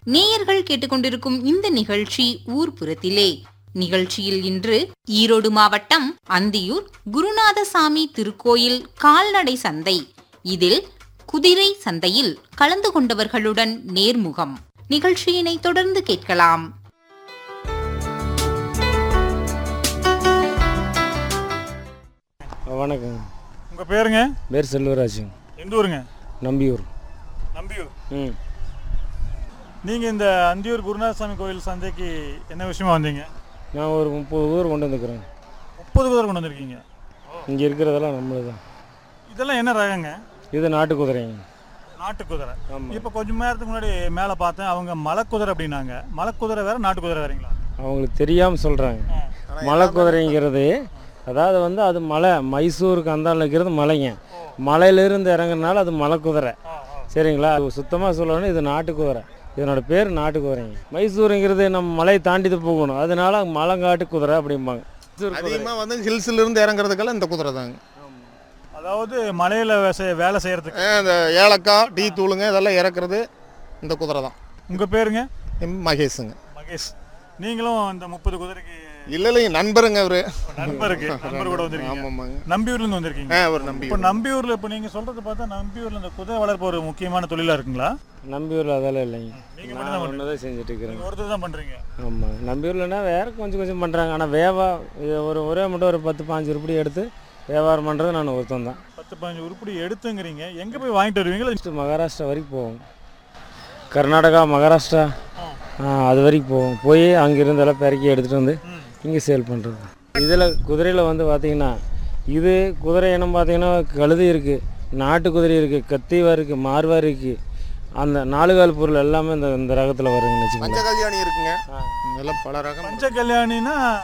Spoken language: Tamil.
நேயர்கள் கேட்டுக்கொண்டிருக்கும் இந்த நிகழ்ச்சி ஊர்ப்புறத்திலே நிகழ்ச்சியில் இன்று ஈரோடு மாவட்டம் அந்தியூர் குருநாதசாமி திருக்கோயில் கால்நடை சந்தை இதில் குதிரை சந்தையில் கலந்து கொண்டவர்களுடன் நேர்முகம் நிகழ்ச்சியினை தொடர்ந்து கேட்கலாம் வணக்கம் உங்கள் பேருங்க பேர் செல்வராஜுங்க எந்த ஊருங்க நம்பியூர் நம்பியூர் ம் நீங்கள் இந்த அந்தியூர் குருநாதசாமி கோயில் சந்தைக்கு என்ன விஷயமா வந்தீங்க நான் ஒரு முப்பது ஊர் கொண்டு வந்துக்கிறேன் முப்பது குதிரை கொண்டு வந்திருக்கீங்க இங்கே இருக்கிறதெல்லாம் நம்மளது தான் இதெல்லாம் என்ன ரகங்க இது நாட்டு குதிரைங்க நாட்டு குதிரை ஆமாம் இப்போ கொஞ்சம் நேரத்துக்கு முன்னாடி மேலே பார்த்தேன் அவங்க மலை குதிரை அப்படின்னாங்க மலை குதிரை வேற நாட்டு குதிரை வேறங்களா அவங்களுக்கு தெரியாமல் சொல்கிறாங்க மலை குதிரைங்கிறது அதாவது வந்து அது மலை மைசூருக்கு அந்தாண்ட இருக்கிறது மலைங்க மலையிலிருந்து இறங்குறதுனால அது மலை குதிரை சரிங்களா சுத்தமாக சொல்லணும் இது நாட்டு குதிரை இதனோட பேர் நாட்டு குதிரைங்க மைசூருங்கிறது நம்ம மலையை தாண்டி தான் போகணும் அதனால மலைங்காட்டு குதிரை அப்படிம்பாங்க மைசூர் குதிரை அதிகமாக வந்து ஹில்ஸ்ல இருந்து இறங்குறதுக்கெல்லாம் இந்த குதிரை தாங்க அதாவது மலையில் வேலை செய்யறதுக்கு அஹ் இந்த ஏலக்காய் டீ தூளுங்க இதெல்லாம் இறக்குறது இந்த குதிரை தான் உங்கள் பேருங்க எம் மகேஷுங்க மகேஷ் நீங்களும் இந்த முப்பது குதிரைக்கு இல்லை இல்லைங்க நண்பருங்க அவரு நண்பருக்கு நண்பர் கூட வந்திருக்கீங்க ஆமாம்மாங்க நம்பியூர்லேருந்து வந்திருக்கீங்க ஆ ஒரு நம்பி இப்போ நம்பியூரில் இப்போ நீங்கள் சொல்கிறது பார்த்தா நம்பியூரில் இந்த குதிரை வளர்ப்பு ஒரு முக்கியமான தொழிலாக இருக்குங்களா நம்பியூரில் அதெல்லாம் இல்லைங்க நீங்க நான் ஒன்று தான் செஞ்சுட்டு இருக்கிறேன் நீங்கள் ஒருத்தர் தான் பண்ணுறீங்க ஆமாம் நம்பியூர்லனா வேற கொஞ்சம் கொஞ்சம் பண்ணுறாங்க ஆனால் வேவா இது ஒரு ஒரே மட்டும் ஒரு பத்து பாஞ்சு உருப்படி எடுத்து வியாபாரம் பண்ணுறது நான் ஒருத்தன் தான் பத்து பதினஞ்சு உருப்படி எடுத்துங்கிறீங்க எங்கே போய் வாங்கிட்டு வருவீங்களா ஃபஸ்ட்டு மகாராஷ்டிரா வரைக்கும் போவோம் கர்நாடகா மகாராஷ்டிரா ஆ, அது வரைக்கும் போவோம் போய் அங்கிருந்து எல்லாம் பெருக்கி எடுத்துகிட்டு வந்து இங்கே சேல் பண்ணுறது இதில் குதிரையில் வந்து பார்த்தீங்கன்னா இது குதிரை இனம் பார்த்தீங்கன்னா கழுது இருக்குது நாட்டு குதிரை இருக்குது கத்திவா இருக்குது மார்வா இருக்குது அந்த நாலு கால் பொருள் எல்லாமே இந்த இந்த ரகத்தில் வருங்கன்னு வச்சுக்கோங்க பஞ்ச கல்யாணி இருக்குங்க இதெல்லாம் பல ரகம் பஞ்ச கல்யாணினா